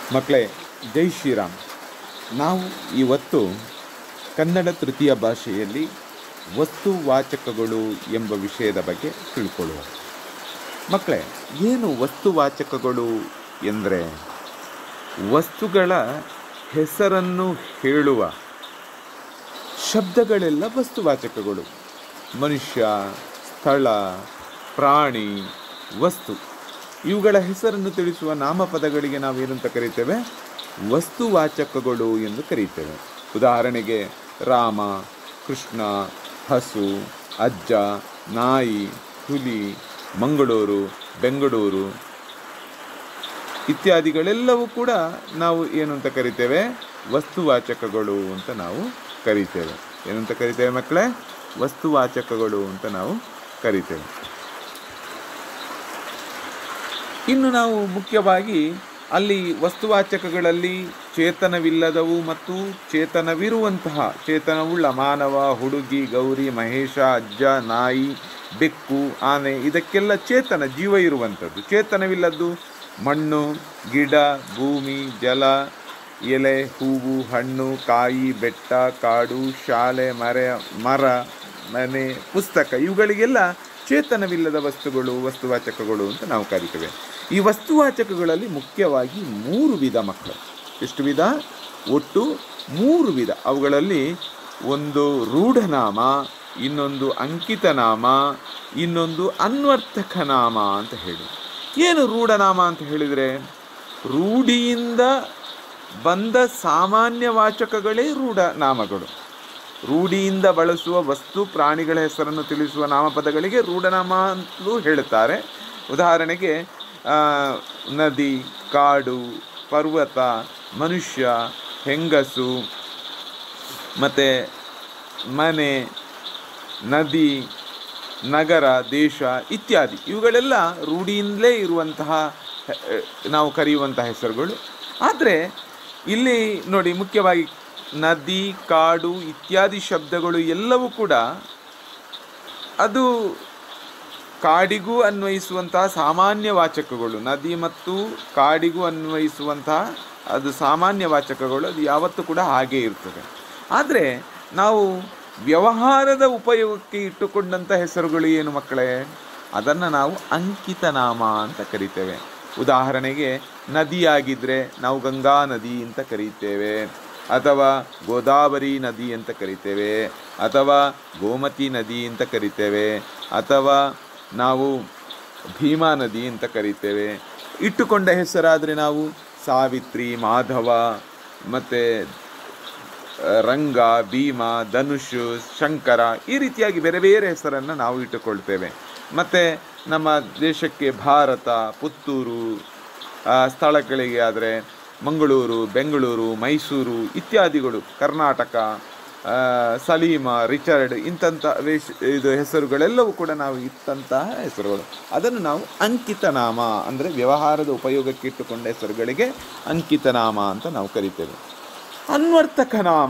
ಮಕ್ಕಳೇ ಜೈ ಶ್ರೀರಾಮ್ ನಾವು ಇವತ್ತು ಕನ್ನಡ ತೃತೀಯ ಭಾಷೆಯಲ್ಲಿ ವಸ್ತುವಾಚಕಗಳು ಎಂಬ ವಿಷಯದ ಬಗ್ಗೆ ತಿಳ್ಕೊಳ್ಳುವ ಮಕ್ಕಳೇ ಏನು ವಸ್ತುವಾಚಕಗಳು ಎಂದರೆ ವಸ್ತುಗಳ ಹೆಸರನ್ನು ಹೇಳುವ ಶಬ್ದಗಳೆಲ್ಲ ವಸ್ತುವಾಚಕಗಳು ಮನುಷ್ಯ ಸ್ಥಳ ಪ್ರಾಣಿ ವಸ್ತು ಇವುಗಳ ಹೆಸರನ್ನು ತಿಳಿಸುವ ನಾಮಪದಗಳಿಗೆ ನಾವೇನಂತ ಕರೀತೇವೆ ವಸ್ತುವಾಚಕಗಳು ಎಂದು ಕರೀತೇವೆ ಉದಾಹರಣೆಗೆ ರಾಮ ಕೃಷ್ಣ ಹಸು ಅಜ್ಜ ನಾಯಿ ಹುಲಿ ಮಂಗಳೂರು ಬೆಂಗಳೂರು ಇತ್ಯಾದಿಗಳೆಲ್ಲವೂ ಕೂಡ ನಾವು ಏನು ಅಂತ ಕರಿತೇವೆ ವಸ್ತುವಾಚಕಗಳು ಅಂತ ನಾವು ಕರಿತೇವೆ ಏನಂತ ಕರಿತೇವೆ ಮಕ್ಕಳೇ ವಸ್ತುವಾಚಕಗಳು ಅಂತ ನಾವು ಕರಿತೇವೆ ಇನ್ನು ನಾವು ಮುಖ್ಯವಾಗಿ ಅಲ್ಲಿ ವಸ್ತುವಾಚಕಗಳಲ್ಲಿ ಚೇತನವಿಲ್ಲದವು ಮತ್ತು ಚೇತನವಿರುವಂತಹ ಚೇತನವುಳ್ಳ ಮಾನವ ಹುಡುಗಿ ಗೌರಿ ಮಹೇಶ ಅಜ್ಜ ನಾಯಿ ಬೆಕ್ಕು ಆನೆ ಇದಕ್ಕೆಲ್ಲ ಚೇತನ ಜೀವ ಇರುವಂಥದ್ದು ಚೇತನವಿಲ್ಲದ್ದು ಮಣ್ಣು ಗಿಡ ಭೂಮಿ ಜಲ ಎಲೆ ಹೂವು ಹಣ್ಣು ಕಾಯಿ ಬೆಟ್ಟ ಕಾಡು ಶಾಲೆ ಮರ ಮರ ಮನೆ ಪುಸ್ತಕ ಇವುಗಳಿಗೆಲ್ಲ ಚೇತನವಿಲ್ಲದ ವಸ್ತುಗಳು ವಸ್ತುವಾಚಕಗಳು ಅಂತ ನಾವು ಕರಿತೇವೆ ಈ ವಸ್ತುವಾಚಕಗಳಲ್ಲಿ ಮುಖ್ಯವಾಗಿ ಮೂರು ವಿಧ ಮಕ್ಕಳು ಎಷ್ಟು ವಿಧ ಒಟ್ಟು ಮೂರು ವಿಧ ಅವುಗಳಲ್ಲಿ ಒಂದು ರೂಢನಾಮ ಇನ್ನೊಂದು ಅಂಕಿತನಾಮ ಇನ್ನೊಂದು ಅನ್ವರ್ಥಕ ನಾಮ ಅಂತ ಹೇಳಿ ಏನು ರೂಢನಾಮ ಅಂತ ಹೇಳಿದರೆ ರೂಢಿಯಿಂದ ಬಂದ ಸಾಮಾನ್ಯ ವಾಚಕಗಳೇ ರೂಢನಾಮಗಳು ರೂಢಿಯಿಂದ ಬಳಸುವ ವಸ್ತು ಪ್ರಾಣಿಗಳ ಹೆಸರನ್ನು ತಿಳಿಸುವ ನಾಮಪದಗಳಿಗೆ ರೂಢನಾಮ ಅಂತಲೂ ಹೇಳುತ್ತಾರೆ ಉದಾಹರಣೆಗೆ ಆ, ನದಿ ಕಾಡು ಪರ್ವತ ಮನುಷ್ಯ ಹೆಂಗಸು ಮತ್ತು ಮನೆ ನದಿ ನಗರ ದೇಶ ಇತ್ಯಾದಿ ಇವುಗಳೆಲ್ಲ ರೂಢಿಯಿಂದಲೇ ಇರುವಂತಹ ಹೆ- ನಾವು ಕರೆಯುವಂತಹ ಹೆಸರುಗಳು ಆದರೆ ಇಲ್ಲಿ ನೋಡಿ ಮುಖ್ಯವಾಗಿ ನದಿ ಕಾಡು ಇತ್ಯಾದಿ ಶಬ್ದಗಳು ಎಲ್ಲವೂ ಕೂಡ ಅದು ಕಾಡಿಗೂ ಅನ್ವಯಿಸುವಂತಹ ಸಾಮಾನ್ಯ ವಾಚಕಗಳು ನದಿ ಮತ್ತು ಕಾಡಿಗೂ ಅನ್ವಯಿಸುವಂತಹ ಅದು ಸಾಮಾನ್ಯ ವಾಚಕಗಳು ಅದು ಯಾವತ್ತೂ ಕೂಡ ಹಾಗೇ ಇರ್ತದೆ ಆದರೆ ನಾವು ವ್ಯವಹಾರದ ಉಪಯೋಗಕ್ಕೆ ಇಟ್ಟುಕೊಂಡಂಥ ಹೆಸರುಗಳು ಏನು ಮಕ್ಕಳೇ ಅದನ್ನು ನಾವು ಅಂಕಿತನಾಮ ಅಂತ ಕರಿತೇವೆ ಉದಾಹರಣೆಗೆ ನದಿಯಾಗಿದ್ದರೆ ನಾವು ಗಂಗಾ ನದಿ ಅಂತ ಕರೀತೇವೆ ಅಥವಾ ಗೋದಾವರಿ ನದಿ ಅಂತ ಕರಿತೇವೆ ಅಥವಾ ಗೋಮತಿ ನದಿ ಅಂತ ಕರಿತೇವೆ ಅಥವಾ ನಾವು ಭೀಮಾ ನದಿ ಅಂತ ಕರಿತೇವೆ ಇಟ್ಟುಕೊಂಡ ಹೆಸರಾದರೆ ನಾವು ಸಾವಿತ್ರಿ ಮಾಧವ ಮತ್ತು ರಂಗ ಭೀಮ ಧನುಷು ಶಂಕರ ಈ ರೀತಿಯಾಗಿ ಬೇರೆ ಬೇರೆ ಹೆಸರನ್ನು ನಾವು ಇಟ್ಟುಕೊಳ್ತೇವೆ ಮತ್ತು ನಮ್ಮ ದೇಶಕ್ಕೆ ಭಾರತ ಪುತ್ತೂರು ಆ, ಸ್ಥಳಗಳಿಗೆ ಆದರೆ ಮಂಗಳೂರು ಬೆಂಗಳೂರು ಮೈಸೂರು ಇತ್ಯಾದಿಗಳು ಕರ್ನಾಟಕ ಆ, ಸಲೀಮ ರಿಚರ್ಡ್ ಇಂಥಂಥ ವೇಷ ಇದು ಹೆಸರುಗಳೆಲ್ಲವೂ ಕೂಡ ನಾವು ಇತ್ತಂತಹ ಹೆಸರುಗಳು ಅದನ್ನು ನಾವು ಅಂಕಿತನಾಮ ಅಂದರೆ ವ್ಯವಹಾರದ ಉಪಯೋಗಕ್ಕೆ ಇಟ್ಟುಕೊಂಡ ಹೆಸರುಗಳಿಗೆ ಅಂಕಿತನಾಮ ಅಂತ ನಾವು ಕರಿತೇವೆ ಅನ್ವರ್ಥಕ ನಾಮ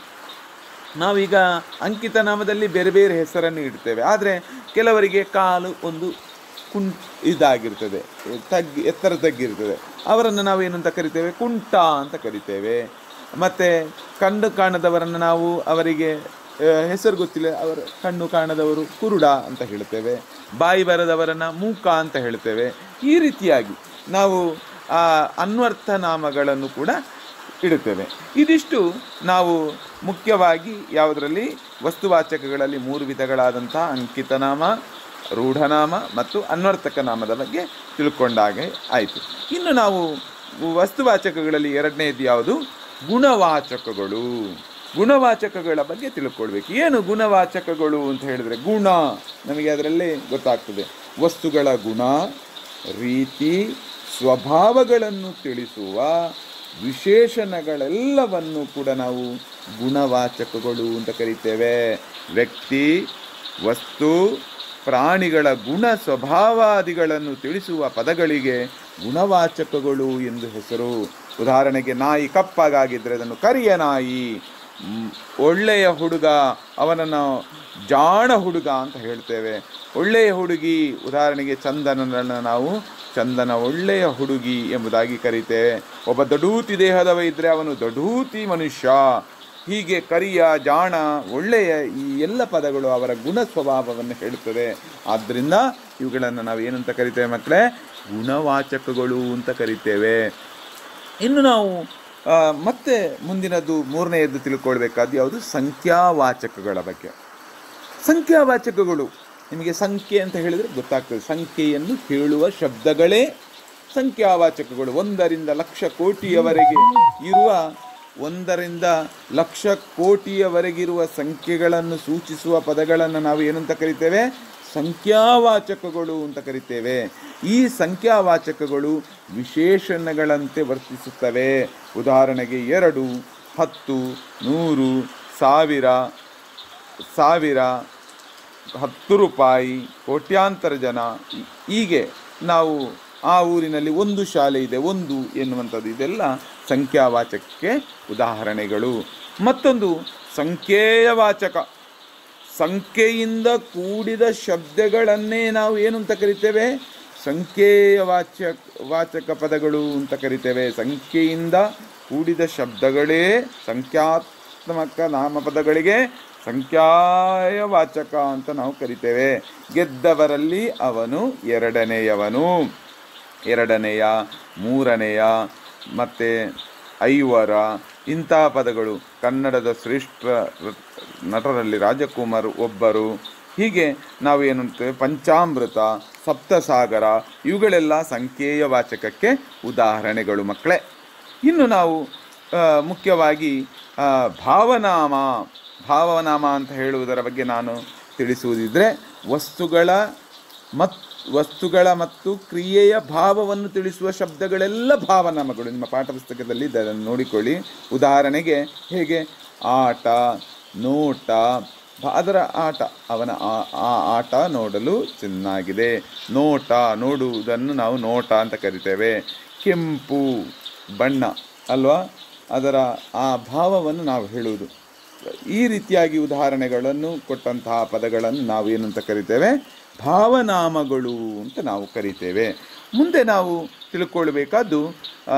ನಾವೀಗ ಅಂಕಿತ ನಾಮದಲ್ಲಿ ಬೇರೆ ಬೇರೆ ಹೆಸರನ್ನು ಇಡ್ತೇವೆ ಆದರೆ ಕೆಲವರಿಗೆ ಕಾಲು ಒಂದು ಕುಂ ಇದಾಗಿರ್ತದೆ ತಗ್ಗಿ ಎತ್ತರ ತಗ್ಗಿರ್ತದೆ ಅವರನ್ನು ನಾವು ಏನಂತ ಕರಿತೇವೆ ಕುಂಟ ಅಂತ ಕರಿತೇವೆ ಮತ್ತು ಕಣ್ಣು ಕಾಣದವರನ್ನು ನಾವು ಅವರಿಗೆ ಆ, ಹೆಸರು ಗೊತ್ತಿಲ್ಲ ಅವರ ಕಣ್ಣು ಕಾಣದವರು ಕುರುಡ ಅಂತ ಹೇಳ್ತೇವೆ ಬಾಯಿ ಬರದವರನ್ನು ಮೂಕ ಅಂತ ಹೇಳ್ತೇವೆ ಈ ರೀತಿಯಾಗಿ ನಾವು ಆ ಅನ್ವರ್ಥ ನಾಮಗಳನ್ನು ಕೂಡ ಇಡುತ್ತೇವೆ ಇದಿಷ್ಟು ನಾವು ಮುಖ್ಯವಾಗಿ ಯಾವುದರಲ್ಲಿ ವಸ್ತುವಾಚಕಗಳಲ್ಲಿ ಮೂರು ವಿಧಗಳಾದಂಥ ಅಂಕಿತನಾಮ ರೂಢನಾಮ ಮತ್ತು ಅನ್ವರ್ಥಕ ನಾಮದ ಬಗ್ಗೆ ತಿಳ್ಕೊಂಡಾಗೆ ಆಯಿತು ಇನ್ನು ನಾವು ವಸ್ತುವಾಚಕಗಳಲ್ಲಿ ಎರಡನೇದು ಯಾವುದು ಗುಣವಾಚಕಗಳು ಗುಣವಾಚಕಗಳ ಬಗ್ಗೆ ತಿಳ್ಕೊಳ್ಬೇಕು ಏನು ಗುಣವಾಚಕಗಳು ಅಂತ ಹೇಳಿದ್ರೆ ಗುಣ ನಮಗೆ ಅದರಲ್ಲೇ ಗೊತ್ತಾಗ್ತದೆ ವಸ್ತುಗಳ ಗುಣ ರೀತಿ ಸ್ವಭಾವಗಳನ್ನು ತಿಳಿಸುವ ವಿಶೇಷಣಗಳೆಲ್ಲವನ್ನು ಕೂಡ ನಾವು ಗುಣವಾಚಕಗಳು ಅಂತ ಕರಿತೇವೆ ವ್ಯಕ್ತಿ ವಸ್ತು ಪ್ರಾಣಿಗಳ ಗುಣ ಸ್ವಭಾವಾದಿಗಳನ್ನು ತಿಳಿಸುವ ಪದಗಳಿಗೆ ಗುಣವಾಚಕಗಳು ಎಂದು ಹೆಸರು ಉದಾಹರಣೆಗೆ ನಾಯಿ ಕಪ್ಪಗಾಗಿದ್ದರೆ ಅದನ್ನು ಕರಿಯ ನಾಯಿ ಮ್, ಒಳ್ಳೆಯ ಹುಡುಗ ಅವನನ್ನು ಜಾಣ ಹುಡುಗ ಅಂತ ಹೇಳ್ತೇವೆ ಒಳ್ಳೆಯ ಹುಡುಗಿ ಉದಾಹರಣೆಗೆ ಚಂದನನ್ನು ನಾವು ಚಂದನ ಒಳ್ಳೆಯ ಹುಡುಗಿ ಎಂಬುದಾಗಿ ಕರೀತೇವೆ ಒಬ್ಬ ದಡೂತಿ ದೇಹದವ ಇದ್ದರೆ ಅವನು ದಡೂತಿ ಮನುಷ್ಯ ಹೀಗೆ ಕರಿಯ ಜಾಣ ಒಳ್ಳೆಯ ಈ ಎಲ್ಲ ಪದಗಳು ಅವರ ಗುಣ ಸ್ವಭಾವವನ್ನು ಹೇಳುತ್ತದೆ ಆದ್ದರಿಂದ ಇವುಗಳನ್ನು ನಾವು ಏನಂತ ಕರಿತೇವೆ ಮಕ್ಕಳೇ ಗುಣವಾಚಕಗಳು ಅಂತ ಕರಿತೇವೆ ಇನ್ನು ನಾವು ಆ, ಮತ್ತೆ ಮುಂದಿನದು ಮೂರನೆಯದ್ದು ತಿಳ್ಕೊಳ್ಬೇಕಾದ್ದು ಯಾವುದು ಸಂಖ್ಯಾವಾಚಕಗಳ ಬಗ್ಗೆ ಸಂಖ್ಯಾವಾಚಕಗಳು ನಿಮಗೆ ಸಂಖ್ಯೆ ಅಂತ ಹೇಳಿದರೆ ಗೊತ್ತಾಗ್ತದೆ ಸಂಖ್ಯೆಯನ್ನು ಹೇಳುವ ಶಬ್ದಗಳೇ ಸಂಖ್ಯಾವಾಚಕಗಳು ಒಂದರಿಂದ ಲಕ್ಷ ಕೋಟಿಯವರೆಗೆ ಇರುವ ಒಂದರಿಂದ ಲಕ್ಷ ಕೋಟಿಯವರೆಗಿರುವ ಸಂಖ್ಯೆಗಳನ್ನು ಸೂಚಿಸುವ ಪದಗಳನ್ನು ನಾವು ಏನಂತ ಕರಿತೇವೆ ಸಂಖ್ಯಾವಾಚಕಗಳು ಅಂತ ಕರಿತೇವೆ ಈ ಸಂಖ್ಯಾವಾಚಕಗಳು ವಿಶೇಷಣಗಳಂತೆ ವರ್ತಿಸುತ್ತವೆ ಉದಾಹರಣೆಗೆ ಎರಡು ಹತ್ತು ನೂರು ಸಾವಿರ ಸಾವಿರ ಹತ್ತು ರೂಪಾಯಿ ಕೋಟ್ಯಾಂತರ ಜನ ಹೀ- ಹೀಗೆ ನಾವು ಆ ಊರಿನಲ್ಲಿ ಒಂದು ಶಾಲೆ ಇದೆ ಒಂದು ಎನ್ನುವಂಥದ್ದು ಇದೆಲ್ಲ ಸಂಖ್ಯಾವಾಚಕಕ್ಕೆ ಉದಾಹರಣೆಗಳು ಮತ್ತೊಂದು ಸಂಖ್ಯೇಯವಾಚಕ ಸಂಖ್ಯೆಯಿಂದ ಕೂಡಿದ ಶಬ್ದಗಳನ್ನೇ ನಾವು ಏನು ಅಂತ ಕರಿತೇವೆ ಸಂಖ್ಯೇಯ ವಾಚಕ ವಾಚಕ ಪದಗಳು ಅಂತ ಕರಿತೇವೆ ಸಂಖ್ಯೆಯಿಂದ ಕೂಡಿದ ಶಬ್ದಗಳೇ ಸಂಖ್ಯಾತ್ಮಕ ನಾಮಪದಗಳಿಗೆ ಸಂಖ್ಯಾಯ ವಾಚಕ ಅಂತ ನಾವು ಕರಿತೇವೆ ಗೆದ್ದವರಲ್ಲಿ ಅವನು ಎರಡನೆಯವನು ಎರಡನೆಯ ಮೂರನೆಯ ಮತ್ತು ಐವರ ಇಂಥ ಪದಗಳು ಕನ್ನಡದ ಶ್ರೇಷ್ಠ ರ- ನಟರಲ್ಲಿ ರಾಜಕುಮಾರ್ ಒಬ್ಬರು ಹೀಗೆ ನಾವು ಏನಂತೇವೆ ಪಂಚಾಮೃತ ಸಪ್ತಸಾಗರ ಇವುಗಳೆಲ್ಲ ಸಂಖ್ಯೇಯ ವಾಚಕಕ್ಕೆ ಉದಾಹರಣೆಗಳು ಮಕ್ಕಳೇ ಇನ್ನು ನಾವು ಆ, ಮುಖ್ಯವಾಗಿ ಆ, ಭಾವನಾಮ ಭಾವನಾಮ ಅಂತ ಹೇಳುವುದರ ಬಗ್ಗೆ ನಾನು ತಿಳಿಸುವುದಿದ್ರೆ ವಸ್ತುಗಳ ಮತ್ ವಸ್ತುಗಳ ಮತ್ತು ಕ್ರಿಯೆಯ ಭಾವವನ್ನು ತಿಳಿಸುವ ಶಬ್ದಗಳೆಲ್ಲ ಭಾವನಾಮಗಳು ನಿಮ್ಮ ಪಾಠಪುಸ್ತಕದಲ್ಲಿ ಇದೆ, ಅದನ್ನು ನೋಡಿಕೊಳ್ಳಿ ಉದಾಹರಣೆಗೆ ಹೇಗೆ ಆಟ ನೋಟ ಭ- ಅದರ ಆಟ ಅವನ ಆ- ಆ ಆಟ ನೋಡಲು ಚೆನ್ನಾಗಿದೆ ನೋಟ ನೋಡುವುದನ್ನು ನಾವು ನೋಟ ಅಂತ ಕರಿತೇವೆ ಕೆಂಪು ಬಣ್ಣ ಅಲ್ವಾ ಅದರ ಆ ಭಾವವನ್ನು ನಾವು ಹೇಳುವುದು ಈ ರೀತಿಯಾಗಿ ಉದಾಹರಣೆಗಳನ್ನು ಕೊಟ್ಟಂತಹ ಪದಗಳನ್ನು ನಾವು ಏನಂತ ಕರಿತೇವೆ ಭಾವನಾಮಗಳು ಅಂತ ನಾವು ಕರಿತೇವೆ ಮುಂದೆ ನಾವು ತಿಳ್ಕೊಳ್ಬೇಕಾದ್ದು ಆ,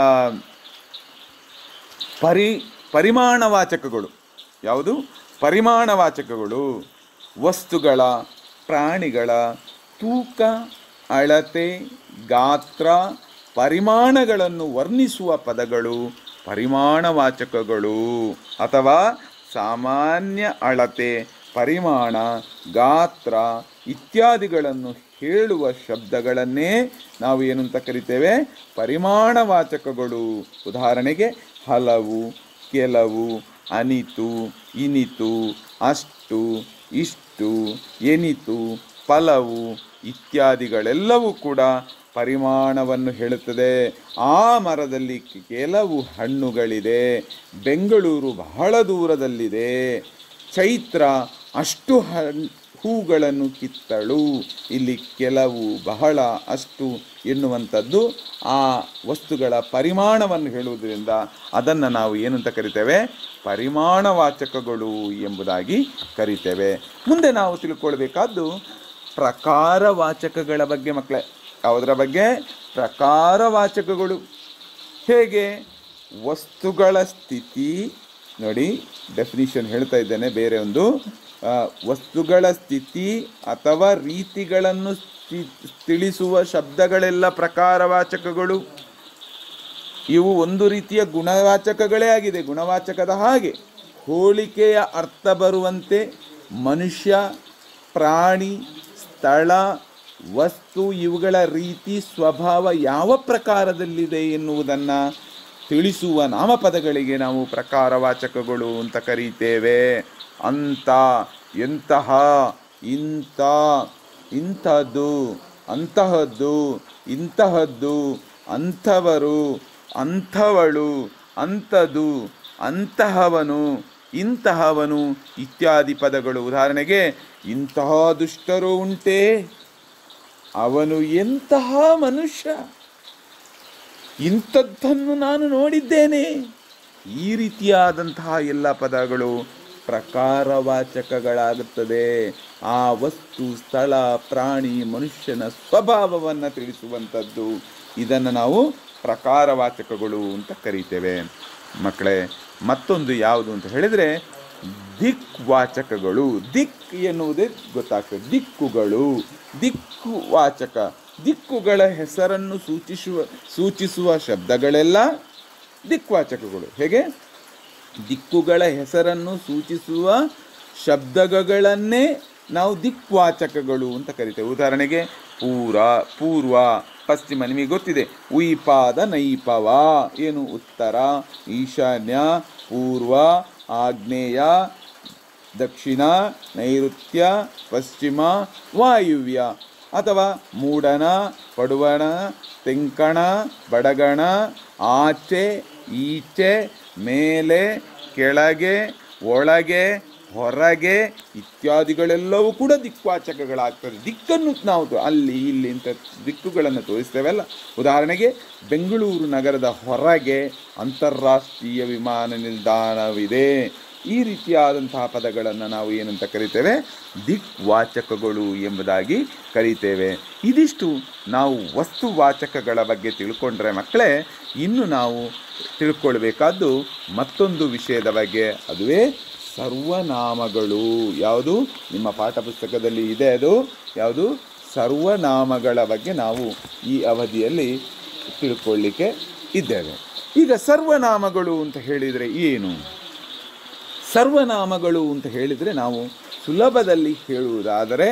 ಪರಿ ಪರಿಮಾಣವಾಚಕಗಳು ಯಾವುದು ಪರಿಮಾಣವಾಚಕಗಳು ವಸ್ತುಗಳ ಪ್ರಾಣಿಗಳ ತೂಕ ಅಳತೆ ಗಾತ್ರ ಪರಿಮಾಣಗಳನ್ನು ವರ್ಣಿಸುವ ಪದಗಳು ಪರಿಮಾಣವಾಚಕಗಳು ಅಥವಾ ಸಾಮಾನ್ಯ ಅಳತೆ ಪರಿಮಾಣ ಗಾತ್ರ ಇತ್ಯಾದಿಗಳನ್ನು ಹೇಳುವ ಶಬ್ದಗಳನ್ನೇ ನಾವು ಏನು ಅಂತ ಕರಿತೇವೆ ಪರಿಮಾಣವಾಚಕಗಳು ಉದಾಹರಣೆಗೆ ಹಲವು ಕೆಲವು ಅನಿತು ಇನಿತು ಅಷ್ಟು ಇಷ್ಟು ಎನಿತು ಫಲವು ಇತ್ಯಾದಿಗಳೆಲ್ಲವೂ ಕೂಡ ಪರಿಮಾಣವನ್ನು ಹೇಳುತ್ತದೆ ಆ ಮರದಲ್ಲಿ ಕೆಲವು ಹಣ್ಣುಗಳಿದೆ ಬೆಂಗಳೂರು ಬಹಳ ದೂರದಲ್ಲಿದೆ ಚೈತ್ರ ಅಷ್ಟು ಹಣ್ ಹೂಗಳನ್ನು ಕಿತ್ತಳು ಇಲ್ಲಿ ಕೆಲವು ಬಹಳ ಅಷ್ಟು ಎನ್ನುವಂಥದ್ದು ಆ ವಸ್ತುಗಳ ಪರಿಮಾಣವನ್ನು ಹೇಳುವುದರಿಂದ ಅದನ್ನು ನಾವು ಏನಂತ ಕರಿತೇವೆ ಪರಿಮಾಣವಾಚಕಗಳು ಎಂಬುದಾಗಿ ಕರಿತೇವೆ ಮುಂದೆ ನಾವು ತಿಳ್ಕೊಳ್ಬೇಕಾದ್ದು ಪ್ರಕಾರವಾಚಕಗಳ ಬಗ್ಗೆ ಮಕ್ಕಳೇ ಯಾವುದರ ಬಗ್ಗೆ ಪ್ರಕಾರವಾಚಕಗಳು ಹೇಗೆ ವಸ್ತುಗಳ ಸ್ಥಿತಿ ನೋಡಿ ಡೆಫಿನಿಷನ್ ಹೇಳ್ತಾ ಇದ್ದೇನೆ ಬೇರೆ ಒಂದು ಆ, ವಸ್ತುಗಳ ಸ್ಥಿತಿ ಅಥವಾ ರೀತಿಗಳನ್ನು ಸ್ಥಿ- ತಿಳಿಸುವ ಶಬ್ದಗಳೆಲ್ಲ ಪ್ರಕಾರವಾಚಕಗಳು ಇವು ಒಂದು ರೀತಿಯ ಗುಣವಾಚಕಗಳೇ ಆಗಿದೆ ಗುಣವಾಚಕದ ಹಾಗೆ ಹೋಲಿಕೆಯ ಅರ್ಥ ಬರುವಂತೆ ಮನುಷ್ಯ ಪ್ರಾಣಿ ಸ್ಥಳ ವಸ್ತು ಇವುಗಳ ರೀತಿ ಸ್ವಭಾವ ಯಾವ ಪ್ರಕಾರದಲ್ಲಿದೆ ಎನ್ನುವುದನ್ನು ತಿಳಿಸುವ ನಾಮಪದಗಳಿಗೆ ನಾವು ಪ್ರಕಾರವಾಚಕಗಳು ಅಂತ ಕರೀತೇವೆ ಅಂತ ಎಂತಹ ಇಂಥ ಇಂಥದ್ದು ಅಂತಹದ್ದು ಇಂತಹದ್ದು ಅಂಥವರು ಅಂಥವಳು ಅಂಥದು ಅಂತಹವನು ಇಂತಹವನು ಇತ್ಯಾದಿ ಪದಗಳು ಉದಾಹರಣೆಗೆ ಇಂತಹ ದುಷ್ಟರು ಉಂಟೇ ಅವನು ಎಂತಹ ಮನುಷ್ಯ ಇಂಥದ್ದನ್ನು ನಾನು ನೋಡಿದ್ದೇನೆ ಈ ರೀತಿಯಾದಂತಹ ಎಲ್ಲ ಪದಗಳು ಪ್ರಕಾರವಾಚಕಗಳಾಗುತ್ತದೆ ಆ ವಸ್ತು ಸ್ಥಳ ಪ್ರಾಣಿ ಮನುಷ್ಯನ ಸ್ವಭಾವವನ್ನು ತಿಳಿಸುವಂಥದ್ದು ಇದನ್ನು ನಾವು ಪ್ರಕಾರವಾಚಕಗಳು ಅಂತ ಕರೀತೇವೆ ಮಕ್ಕಳೇ ಮತ್ತೊಂದು ಯಾವುದು ಅಂತ ಹೇಳಿದರೆ ದಿಕ್ವಾಚಕಗಳು ದಿಕ್ ಎನ್ನುವುದೇ ಗೊತ್ತಾಗ್ತದೆ ದಿಕ್ಕುಗಳು ದಿಕ್ಕುವಾಚಕ ದಿಕ್ಕುಗಳ ಹೆಸರನ್ನು ಸೂಚಿಸುವ ಸೂಚಿಸುವ ಶಬ್ದಗಳೆಲ್ಲ ದಿಕ್ವಾಚಕಗಳು ಹೇಗೆ ದಿಕ್ಕುಗಳ ಹೆಸರನ್ನು ಸೂಚಿಸುವ ಶಬ್ದಗಳನ್ನೇ ನಾವು ದಿಕ್ವಾಚಕಗಳು ಅಂತ ಕರಿತೇವೆ ಉದಾಹರಣೆಗೆ ಪೂರ ಪೂರ್ವ ಪಶ್ಚಿಮ ನಿಮಗೆ ಗೊತ್ತಿದೆ ಉಯಿಪಾದ ನೈಪವ ಏನು ಉತ್ತರ ಈಶಾನ್ಯ ಪೂರ್ವ ಆಗ್ನೇಯ ದಕ್ಷಿಣ ನೈಋತ್ಯ ಪಶ್ಚಿಮ ವಾಯುವ್ಯ ಅಥವಾ ಮೂಡಣ ಪಡುವಣ ತೆಂಕಣ ಬಡಗಣ ಆಚೆ ಈಚೆ ಮೇಲೆ ಕೆಳಗೆ ಒಳಗೆ ಹೊರಗೆ ಇತ್ಯಾದಿಗಳೆಲ್ಲವೂ ಕೂಡ ದಿಕ್ವಾಚಕಗಳಾಗ್ತದೆ ದಿಕ್ಕನ್ನು ನಾವು ತೋ- ಅಲ್ಲಿ ಇಲ್ಲಿ ಅಂತ ದಿಕ್ಕುಗಳನ್ನು ತೋರಿಸ್ತೇವಲ್ಲ ಉದಾಹರಣೆಗೆ ಬೆಂಗಳೂರು ನಗರದ ಹೊರಗೆ ಅಂತಾರಾಷ್ಟ್ರೀಯ ವಿಮಾನ ನಿಲ್ದಾಣವಿದೆ ಈ ರೀತಿಯಾದಂತಹ ಪದಗಳನ್ನು ನಾವು ಏನಂತ ಕರಿತೇವೆ ದಿಕ್ವಾಚಕಗಳು ಎಂಬುದಾಗಿ ಕರೀತೇವೆ ಇದಿಷ್ಟು ನಾವು ವಸ್ತುವಾಚಕಗಳ ಬಗ್ಗೆ ತಿಳ್ಕೊಂಡ್ರೆ ಮಕ್ಕಳೇ ಇನ್ನು ನಾವು ತಿಳ್ಕೊಳ್ಬೇಕಾದ್ದು ಮತ್ತೊಂದು ವಿಷಯದ ಬಗ್ಗೆ ಅದುವೇ ಸರ್ವನಾಮಗಳು ಯಾವುದು ನಿಮ್ಮ ಪಾಠ ಪುಸ್ತಕದಲ್ಲಿ ಇದೆ ಅದು ಯಾವುದು ಸರ್ವನಾಮಗಳ ಬಗ್ಗೆ ನಾವು ಈ ಅವಧಿಯಲ್ಲಿ ತಿಳ್ಕೊಳ್ಳಿಕ್ಕೆ ಇದ್ದೇವೆ ಈಗ ಸರ್ವನಾಮಗಳು ಅಂತ ಹೇಳಿದರೆ ಏನು ಸರ್ವನಾಮಗಳು ಅಂತ ಹೇಳಿದರೆ ನಾವು ಸುಲಭದಲ್ಲಿ ಹೇಳುವುದಾದರೆ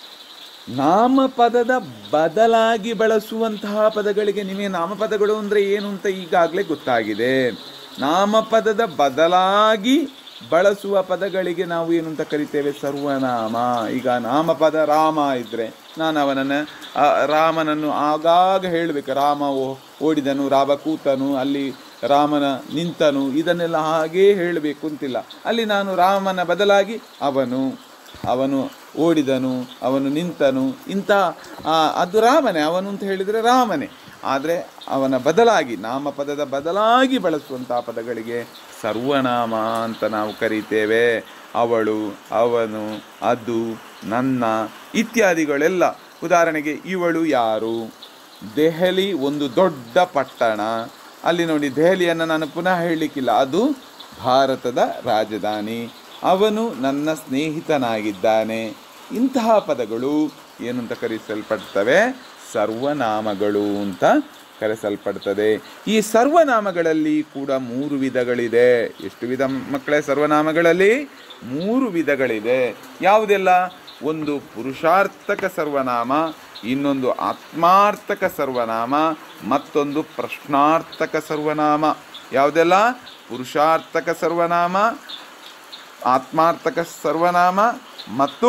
ನಾಮಪದದ ಬದಲಾಗಿ ಬಳಸುವಂತಹ ಪದಗಳಿಗೆ ನಿಮಗೆ ನಾಮಪದಗಳು ಅಂದರೆ ಏನು ಅಂತ ಈಗಾಗಲೇ ಗೊತ್ತಾಗಿದೆ ನಾಮಪದದ ಬದಲಾಗಿ ಬಳಸುವ ಪದಗಳಿಗೆ ನಾವು ಏನು ಅಂತ ಕರಿತೇವೆ ಸರ್ವನಾಮ ಈಗ ನಾಮಪದ ರಾಮ ಇದ್ದರೆ ನಾನು ಅವನನ್ನು ಆ, ರಾಮನನ್ನು ಆಗಾಗ ಹೇಳಬೇಕು ರಾಮ ಓ- ಓಡಿದನು ರಾಮ ಕೂತನು ಅಲ್ಲಿ ರಾಮನ ನಿಂತನು ಇದನ್ನೆಲ್ಲ ಹಾಗೇ ಹೇಳಬೇಕು ಅಂತಿಲ್ಲ ಅಲ್ಲಿ ನಾನು ರಾಮನ ಬದಲಾಗಿ ಅವನು ಅವನು ಓಡಿದನು ಅವನು ನಿಂತನು ಇಂಥ ಆ, ಅದು ರಾಮನೇ ಅವನು ಅಂತ ಹೇಳಿದರೆ ರಾಮನೇ ಆದರೆ ಅವನ ಬದಲಾಗಿ ನಾಮಪದದ ಬದಲಾಗಿ ಬಳಸುವಂತಹ ಪದಗಳಿಗೆ ಸರ್ವನಾಮ ಅಂತ ನಾವು ಕರೀತೇವೆ ಅವಳು ಅವನು ಅದು ನನ್ನ ಇತ್ಯಾದಿಗಳೆಲ್ಲ ಉದಾಹರಣೆಗೆ ಇವಳು ಯಾರು ದೆಹಲಿ ಒಂದು ದೊಡ್ಡ ಪಟ್ಟಣ ಅಲ್ಲಿ ನೋಡಿ ದೆಹಲಿಯನ್ನು ನಾನು ಪುನಃ ಹೇಳಲಿಕ್ಕಿಲ್ಲ ಅದು ಭಾರತದ ರಾಜಧಾನಿ ಅವನು ನನ್ನ ಸ್ನೇಹಿತನಾಗಿದ್ದಾನೆ ಇಂತಹ ಪದಗಳು ಏನು ಅಂತ ಕರೆಸಲ್ಪಡ್ತವೆ ಸರ್ವನಾಮಗಳು ಅಂತ ಕರೆಸಲ್ಪಡ್ತದೆ ಈ ಸರ್ವನಾಮಗಳಲ್ಲಿ ಕೂಡ ಮೂರು ವಿಧಗಳಿದೆ ಎಷ್ಟು ವಿಧ ಮಕ್ಕಳೇ ಸರ್ವನಾಮಗಳಲ್ಲಿ ಮೂರು ವಿಧಗಳಿದೆ ಯಾವುದೆಲ್ಲ ಒಂದು ಪುರುಷಾರ್ಥಕ ಸರ್ವನಾಮ ಇನ್ನೊಂದು ಆತ್ಮಾರ್ಥಕ ಸರ್ವನಾಮ ಮತ್ತೊಂದು ಪ್ರಶ್ನಾರ್ಥಕ ಸರ್ವನಾಮ ಯಾವುದೆಲ್ಲ ಪುರುಷಾರ್ಥಕ ಸರ್ವನಾಮ ಆತ್ಮಾರ್ಥಕ ಸರ್ವನಾಮ ಮತ್ತು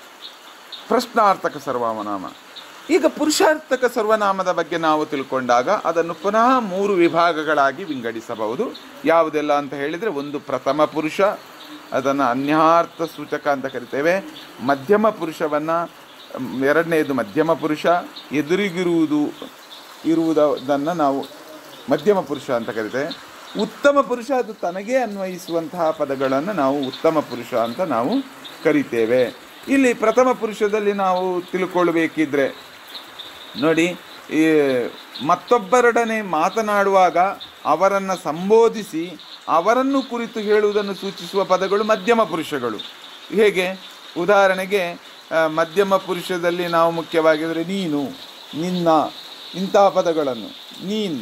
ಪ್ರಶ್ನಾರ್ಥಕ ಸರ್ವನಾಮ ಈಗ ಪುರುಷಾರ್ಥಕ ಸರ್ವನಾಮದ ಬಗ್ಗೆ ನಾವು ತಿಳ್ಕೊಂಡಾಗ ಅದನ್ನು ಪುನಃ ಮೂರು ವಿಭಾಗಗಳಾಗಿ ವಿಂಗಡಿಸಬಹುದು ಯಾವುದೆಲ್ಲ ಅಂತ ಹೇಳಿದರೆ ಒಂದು ಪ್ರಥಮ ಪುರುಷ ಅದನ್ನು ಅನ್ಯಾರ್ಥ ಸೂಚಕ ಅಂತ ಕರಿತೇವೆ ಮಧ್ಯಮ ಪುರುಷವನ್ನು ಎರಡನೆಯದು ಮಧ್ಯಮ ಪುರುಷ ಎದುರಿಗಿರುವುದು ಇರುವುದನ್ನು ನಾವು ಮಧ್ಯಮ ಪುರುಷ ಅಂತ ಕರಿತೇವೆ ಉತ್ತಮ ಪುರುಷ ಅದು ತನಗೇ ಅನ್ವಯಿಸುವಂತಹ ಪದಗಳನ್ನು ನಾವು ಉತ್ತಮ ಪುರುಷ ಅಂತ ನಾವು ಕರಿತೇವೆ ಇಲ್ಲಿ ಪ್ರಥಮ ಪುರುಷದಲ್ಲಿ ನಾವು ತಿಳ್ಕೊಳ್ಬೇಕಿದ್ರೆ ನೋಡಿ ಈ ಮತ್ತೊಬ್ಬರೊಡನೆ ಮಾತನಾಡುವಾಗ ಅವರನ್ನು ಸಂಬೋಧಿಸಿ ಅವರನ್ನು ಕುರಿತು ಹೇಳುವುದನ್ನು ಸೂಚಿಸುವ ಪದಗಳು ಮಧ್ಯಮ ಪುರುಷಗಳು ಹೇಗೆ ಉದಾಹರಣೆಗೆ ಆ, ಮಧ್ಯಮ ಪುರುಷದಲ್ಲಿ ನಾವು ಮುಖ್ಯವಾಗಿದ್ದರೆ ನೀನು ನಿನ್ನ ಇಂತಹ ಪದಗಳನ್ನು ನೀನ್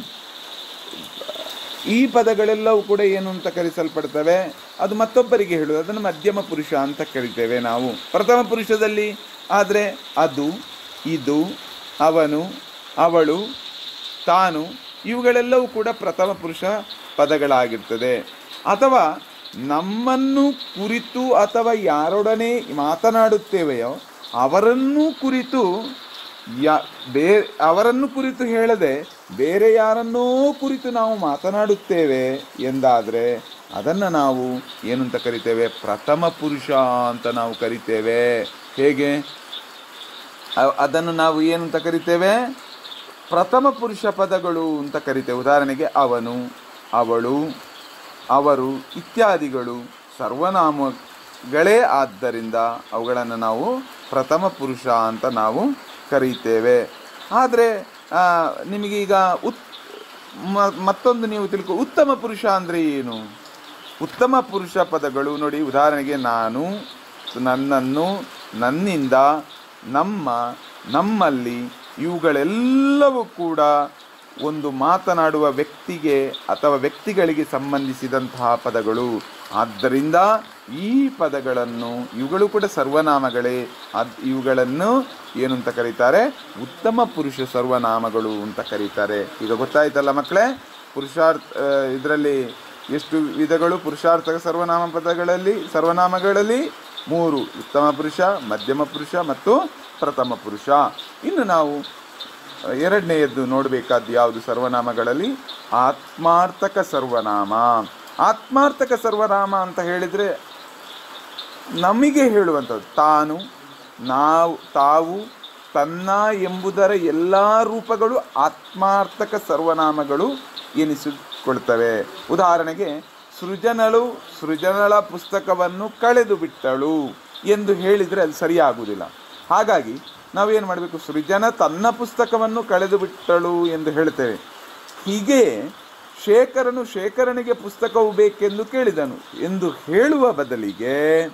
ಈ ಪದಗಳೆಲ್ಲವೂ ಕೂಡ ಏನು ಅಂತ ಕರೆಸಲ್ಪಡ್ತವೆ ಅದು ಮತ್ತೊಬ್ಬರಿಗೆ ಹೇಳುವುದು ಅದನ್ನು ಮಧ್ಯಮ ಪುರುಷ ಅಂತ ಕರಿತೇವೆ ನಾವು ಪ್ರಥಮ ಪುರುಷದಲ್ಲಿ ಆದರೆ ಅದು ಇದು ಅವನು ಅವಳು ತಾನು ಇವುಗಳೆಲ್ಲವೂ ಕೂಡ ಪ್ರಥಮ ಪುರುಷ ಪದಗಳಾಗಿರ್ತದೆ ಅಥವಾ ನಮ್ಮನ್ನು ಕುರಿತು ಅಥವಾ ಯಾರೊಡನೆ ಮಾತನಾಡುತ್ತೇವೆಯೋ ಅವರನ್ನು ಕುರಿತು ಯಾ ಬೇ ಅವರನ್ನು ಕುರಿತು ಹೇಳದೆ ಬೇರೆ ಯಾರನ್ನೋ ಕುರಿತು ನಾವು ಮಾತನಾಡುತ್ತೇವೆ ಎಂದಾದರೆ ಅದನ್ನು ನಾವು ಏನು ಅಂತ ಕರಿತೇವೆ ಪ್ರಥಮ ಪುರುಷ ಅಂತ ನಾವು ಕರಿತೇವೆ ಹೇಗೆ ಅ- ಅದನ್ನು ನಾವು ಏನು ಅಂತ ಕರಿತೇವೆ ಪ್ರಥಮ ಪುರುಷ ಪದಗಳು ಅಂತ ಕರಿತೇವೆ ಉದಾಹರಣೆಗೆ ಅವನು ಅವಳು ಅವರು ಇತ್ಯಾದಿಗಳು ಸರ್ವನಾಮ ನಾಮಗಳೇ ಆದ್ದರಿಂದ ಅವುಗಳನ್ನು ನಾವು ಪ್ರಥಮ ಪುರುಷ ಅಂತ ನಾವು ಕರೀತೇವೆ ಆದರೆ ನಿಮಗೀಗ ಉತ್ ಮ- ಮತ್ತೊಂದು ನೀವು ತಿಳ್ಕೊ ಉತ್ತಮ ಪುರುಷ ಅಂದರೆ ಏನು ಉತ್ತಮ ಪುರುಷ ಪದಗಳು ನೋಡಿ ಉದಾಹರಣೆಗೆ ನಾನು ನನ್ನನ್ನು ನನ್ನಿಂದ ನಮ್ಮ ನಮ್ಮಲ್ಲಿ ಇವುಗಳೆಲ್ಲವೂ ಕೂಡ ಒಂದು ಮಾತನಾಡುವ ವ್ಯಕ್ತಿಗೆ ಅಥವಾ ವ್ಯಕ್ತಿಗಳಿಗೆ ಸಂಬಂಧಿಸಿದಂತಹ ಪದಗಳು ಆದ್ದರಿಂದ ಈ ಪದಗಳನ್ನು ಇವುಗಳು ಕೂಡ ಸರ್ವನಾಮಗಳೇ ಅದ್ ಇವುಗಳನ್ನು ಏನು ಅಂತ ಕರೀತಾರೆ ಉತ್ತಮ ಪುರುಷ ಸರ್ವನಾಮಗಳು ಅಂತ ಕರೀತಾರೆ ಈಗ ಗೊತ್ತಾಯ್ತಲ್ಲ ಮಕ್ಕಳೇ ಪುರುಷಾರ್ಥ ಇದರಲ್ಲಿ ಎಷ್ಟು ವಿಧಗಳು ಪುರುಷಾರ್ಥಕ ಸರ್ವನಾಮ ಪದಗಳಲ್ಲಿ ಸರ್ವನಾಮಗಳಲ್ಲಿ ಮೂರು ಉತ್ತಮ ಪುರುಷ ಮಧ್ಯಮ ಪುರುಷ ಮತ್ತು ಪ್ರಥಮ ಪುರುಷ ಇನ್ನು ನಾವು ಎರಡನೆಯದ್ದು ನೋಡಬೇಕಾದ್ದು ಯಾವುದು ಸರ್ವನಾಮಗಳಲ್ಲಿ ಆತ್ಮಾರ್ಥಕ ಸರ್ವನಾಮ ಆತ್ಮಾರ್ಥಕ ಸರ್ವನಾಮ ಅಂತ ಹೇಳಿದರೆ ನಮಗೆ ಹೇಳುವಂಥದ್ದು ತಾನು ನಾವು ತಾವು ತನ್ನ ಎಂಬುದರ ಎಲ್ಲ ರೂಪಗಳು ಆತ್ಮಾರ್ಥಕ ಸರ್ವನಾಮಗಳು ಎನಿಸಿಕೊಳ್ತವೆ ಉದಾಹರಣೆಗೆ ಸೃಜನಳು ಸೃಜನಳ ಪುಸ್ತಕವನ್ನು ಕಳೆದು ಬಿಟ್ಟಳು ಎಂದು ಹೇಳಿದರೆ ಅದು ಸರಿಯಾಗುವುದಿಲ್ಲ ಹಾಗಾಗಿ ನಾವೇನು ಮಾಡಬೇಕು ಸೃಜನ ತನ್ನ ಪುಸ್ತಕವನ್ನು ಕಳೆದು ಬಿಟ್ಟಳು ಎಂದು ಹೇಳ್ತೇವೆ ಹೀಗೆ ಶೇಖರನು ಶೇಖರನಿಗೆ ಪುಸ್ತಕವು ಬೇಕೆಂದು ಕೇಳಿದನು ಎಂದು ಹೇಳುವ ಬದಲಿಗೆ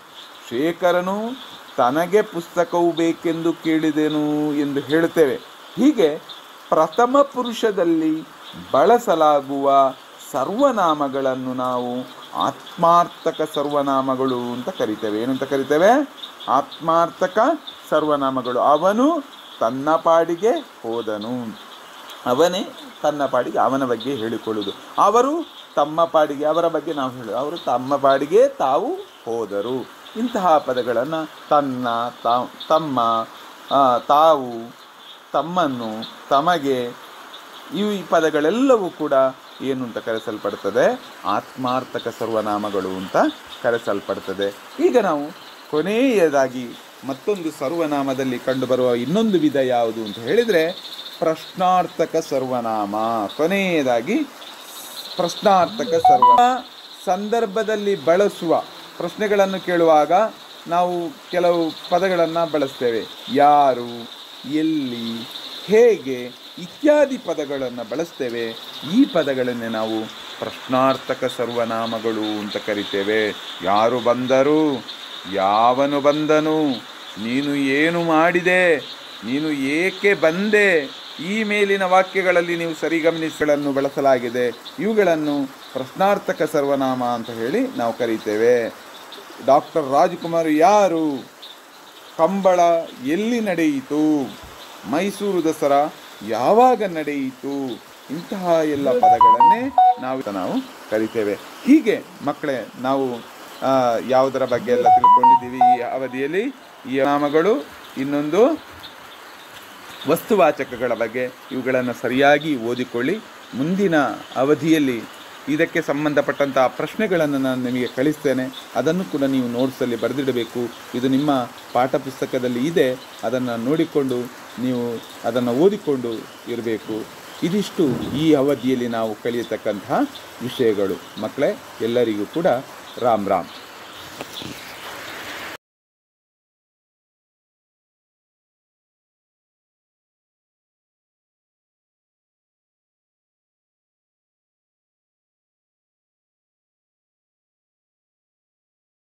ಶೇಖರನು ತನಗೆ ಪುಸ್ತಕವು ಬೇಕೆಂದು ಕೇಳಿದೆನು ಎಂದು ಹೇಳುತ್ತೇವೆ ಹೀಗೆ ಪ್ರಥಮ ಪುರುಷದಲ್ಲಿ ಬಳಸಲಾಗುವ ಸರ್ವನಾಮಗಳನ್ನು ನಾವು ಆತ್ಮಾರ್ಥಕ ಸರ್ವನಾಮಗಳು ಅಂತ ಕರಿತೇವೆ ಏನಂತ ಕರಿತೇವೆ ಆತ್ಮಾರ್ಥಕ ಸರ್ವನಾಮಗಳು ಅವನು ತನ್ನ ಪಾಡಿಗೆ ಹೋದನು ಅವನೇ ತನ್ನ ಪಾಡಿಗೆ ಅವನ ಬಗ್ಗೆ ಹೇಳಿಕೊಳ್ಳುವುದು ಅವರು ತಮ್ಮ ಪಾಡಿಗೆ ಅವರ ಬಗ್ಗೆ ನಾವು ಹೇಳೋದು ಅವರು ತಮ್ಮ ಪಾಡಿಗೆ ತಾವು ಹೋದರು ಇಂತಹ ಪದಗಳನ್ನು ತನ್ನ ತಾ- ತಮ್ಮ ಆ, ತಾವು ತಮ್ಮನ್ನು ತಮಗೆ ಈ ಪದಗಳೆಲ್ಲವೂ ಕೂಡ ಏನು ಅಂತ ಕರೆಸಲ್ಪಡ್ತದೆ ಆತ್ಮಾರ್ಥಕ ಸರ್ವನಾಮಗಳು ಅಂತ ಕರೆಸಲ್ಪಡ್ತದೆ ಈಗ ನಾವು ಕೊನೆಯದಾಗಿ ಮತ್ತೊಂದು ಸರ್ವನಾಮದಲ್ಲಿ ಕಂಡುಬರುವ ಇನ್ನೊಂದು ವಿಧ ಯಾವುದು ಅಂತ ಹೇಳಿದರೆ ಪ್ರಶ್ನಾರ್ಥಕ ಸರ್ವನಾಮ ಕೊನೆಯದಾಗಿ ಪ್ರಶ್ನಾರ್ಥಕ ಸರ್ವ ಸಂದರ್ಭದಲ್ಲಿ ಬಳಸುವ ಪ್ರಶ್ನೆಗಳನ್ನು ಕೇಳುವಾಗ ನಾವು ಕೆಲವು ಪದಗಳನ್ನು ಬಳಸ್ತೇವೆ ಯಾರು ಎಲ್ಲಿ ಹೇಗೆ ಇತ್ಯಾದಿ ಪದಗಳನ್ನು ಬಳಸ್ತೇವೆ ಈ ಪದಗಳನ್ನೇ ನಾವು ಪ್ರಶ್ನಾರ್ಥಕ ಸರ್ವನಾಮಗಳು ಅಂತ ಕರಿತೇವೆ ಯಾರು ಬಂದರು ಯಾವನು ಬಂದನು ನೀನು ಏನು ಮಾಡಿದೆ ನೀನು ಏಕೆ ಬಂದೆ ಈ ಮೇಲಿನ ವಾಕ್ಯಗಳಲ್ಲಿ ನೀವು ಸರಿ ಗಮನಿಸಗಳನ್ನು ಬಳಸಲಾಗಿದೆ ಇವುಗಳನ್ನು ಪ್ರಶ್ನಾರ್ಥಕ ಸರ್ವನಾಮ ಅಂತ ಹೇಳಿ ನಾವು ಕರೀತೇವೆ ಡಾಕ್ಟರ್ ರಾಜ್ಕುಮಾರ್ ಯಾರು ಕಂಬಳ ಎಲ್ಲಿ ನಡೆಯಿತು ಮೈಸೂರು ದಸರಾ ಯಾವಾಗ ನಡೆಯಿತು ಇಂತಹ ಎಲ್ಲ ಪದಗಳನ್ನೇ ನಾವು ನಾವು ಕರಿತೇವೆ ಹೀಗೆ ಮಕ್ಕಳೇ ನಾವು ಆ, ಯಾವುದರ ಬಗ್ಗೆ ಎಲ್ಲ ತಿಳ್ಕೊಂಡಿದ್ದೀವಿ ಈ ಅವಧಿಯಲ್ಲಿ ಈ ನಾಮಗಳು ಇನ್ನೊಂದು ವಸ್ತುವಾಚಕಗಳ ಬಗ್ಗೆ ಇವುಗಳನ್ನು ಸರಿಯಾಗಿ ಓದಿಕೊಳ್ಳಿ ಮುಂದಿನ ಅವಧಿಯಲ್ಲಿ ಇದಕ್ಕೆ ಸಂಬಂಧಪಟ್ಟಂತಹ ಪ್ರಶ್ನೆಗಳನ್ನು ನಾನು ನಿಮಗೆ ಕಳಿಸ್ತೇನೆ ಅದನ್ನು ಕೂಡ ನೀವು ನೋಟ್ಸಲ್ಲಿ ಬರೆದಿಡಬೇಕು ಇದು ನಿಮ್ಮ ಪಾಠ ಪುಸ್ತಕದಲ್ಲಿ ಇದೆ ಅದನ್ನು ನೋಡಿಕೊಂಡು ನೀವು ಅದನ್ನು ಓದಿಕೊಂಡು ಇರಬೇಕು ಇದಿಷ್ಟು ಈ ಅವಧಿಯಲ್ಲಿ ನಾವು ಕಲಿಯತಕ್ಕಂತಹ ವಿಷಯಗಳು ಮಕ್ಕಳೇ ಎಲ್ಲರಿಗೂ ಕೂಡ ರಾಮ್ ರಾಮ್